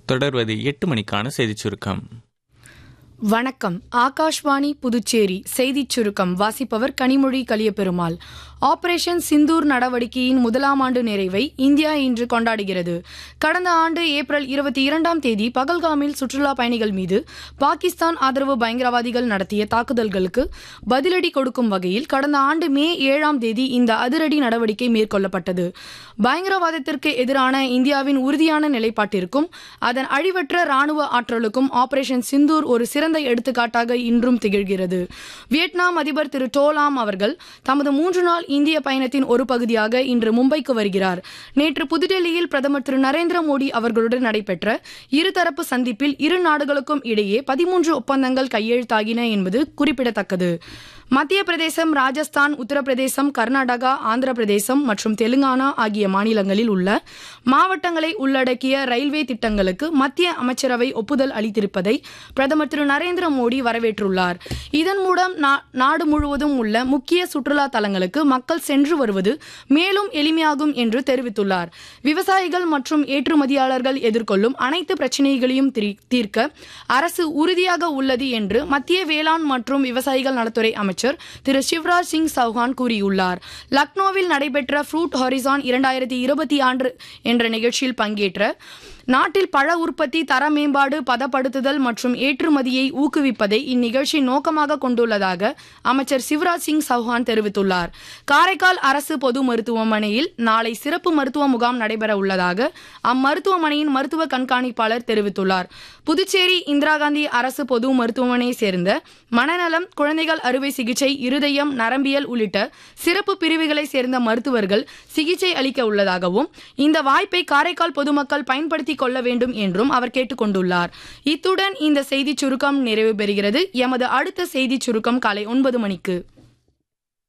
தொடர்வது எட்டு மணிக்கான செய்திச் சுருக்கம் வணக்கம் ஆகாஷ்வாணி புதுச்சேரி செய்திச் சுருக்கம் வாசிப்பவர் கனிமொழி கலியபெருமாள் ஆபரேஷன் சிந்தூர் நடவடிக்கையின் முதலாம் ஆண்டு நிறைவை இந்தியா இன்று கொண்டாடுகிறது கடந்த ஆண்டு ஏப்ரல் இருபத்தி இரண்டாம் தேதி பகல்காமில் சுற்றுலா பயணிகள் மீது பாகிஸ்தான் ஆதரவு பயங்கரவாதிகள் நடத்திய தாக்குதல்களுக்கு பதிலடி கொடுக்கும் வகையில் கடந்த ஆண்டு மே ஏழாம் தேதி இந்த அதிரடி நடவடிக்கை மேற்கொள்ளப்பட்டது பயங்கரவாதத்திற்கு எதிரான இந்தியாவின் உறுதியான நிலைப்பாட்டிற்கும் அதன் அழிவற்ற ராணுவ ஆற்றலுக்கும் ஆபரேஷன் சிந்தூர் ஒரு சிறந்த எடுத்துக்காட்டாக இன்றும் திகழ்கிறது வியட்நாம் அதிபர் திரு டோலாம் அவர்கள் தமது மூன்று நாள் இந்திய பயணத்தின் ஒரு பகுதியாக இன்று மும்பைக்கு வருகிறார் நேற்று புதுடெல்லியில் பிரதமர் திரு நரேந்திர மோடி அவர்களுடன் நடைபெற்ற இருதரப்பு சந்திப்பில் இரு நாடுகளுக்கும் இடையே பதிமூன்று ஒப்பந்தங்கள் கையெழுத்தாகின என்பது குறிப்பிடத்தக்கது மத்திய பிரதேசம் ராஜஸ்தான் உத்தரப்பிரதேசம் கர்நாடகா ஆந்திர பிரதேசம் மற்றும் தெலுங்கானா ஆகிய மாநிலங்களில் உள்ள மாவட்டங்களை உள்ளடக்கிய ரயில்வே திட்டங்களுக்கு மத்திய அமைச்சரவை ஒப்புதல் அளித்திருப்பதை பிரதமர் திரு நரேந்திர மோடி வரவேற்றுள்ளார் இதன் மூலம் நா- நாடு முழுவதும் உள்ள முக்கிய சுற்றுலா தலங்களுக்கு மக்கள் சென்று வருவது மேலும் எளிமையாகும் என்று தெரிவித்துள்ளார் விவசாயிகள் மற்றும் ஏற்றுமதியாளர்கள் எதிர்கொள்ளும் அனைத்து பிரச்சினைகளையும் திரி- தீர்க்க அரசு உறுதியாக உள்ளது என்று மத்திய வேளாண் மற்றும் விவசாயிகள் நலத்துறை அமைச்சர் திரு சிவராஜ் சிங் சௌஹான் கூறியுள்ளார் லக்னோவில் நடைபெற்ற ஃப்ரூட் ஹாரிசான் இரண்டாயிரத்தி இருபத்தி ஆண்டு என்ற நிகழ்ச்சியில் பங்கேற்ற நாட்டில் பழ உற்பத்தி தர மேம்பாடு பதப்படுத்துதல் மற்றும் ஏற்றுமதியை ஊக்குவிப்பதை இந்நிகழ்ச்சி நோக்கமாக கொண்டுள்ளதாக அமைச்சர் சிவராஜ் சிங் சௌஹான் தெரிவித்துள்ளார் காரைக்கால் அரசு பொது மருத்துவமனையில் நாளை சிறப்பு மருத்துவ முகாம் நடைபெற உள்ளதாக அம்மருத்துவமனையின் மருத்துவ கண்காணிப்பாளர் தெரிவித்துள்ளார் புதுச்சேரி இந்திரா காந்தி அரசு பொது மருத்துவமனையை சேர்ந்த மனநலம் குழந்தைகள் அறுவை சிகிச்சை இருதயம் நரம்பியல் உள்ளிட்ட சிறப்பு பிரிவுகளை சேர்ந்த மருத்துவர்கள் சிகிச்சை அளிக்க உள்ளதாகவும் இந்த வாய்ப்பை காரைக்கால் பொதுமக்கள் பயன்படுத்திக் கொள்ள வேண்டும் என்றும் அவர் கேட்டுக்கொண்டுள்ளார் இத்துடன் இந்த செய்திச் சுருக்கம் நிறைவு பெறுகிறது எமது அடுத்த செய்திச் சுருக்கம் காலை ஒன்பது மணிக்கு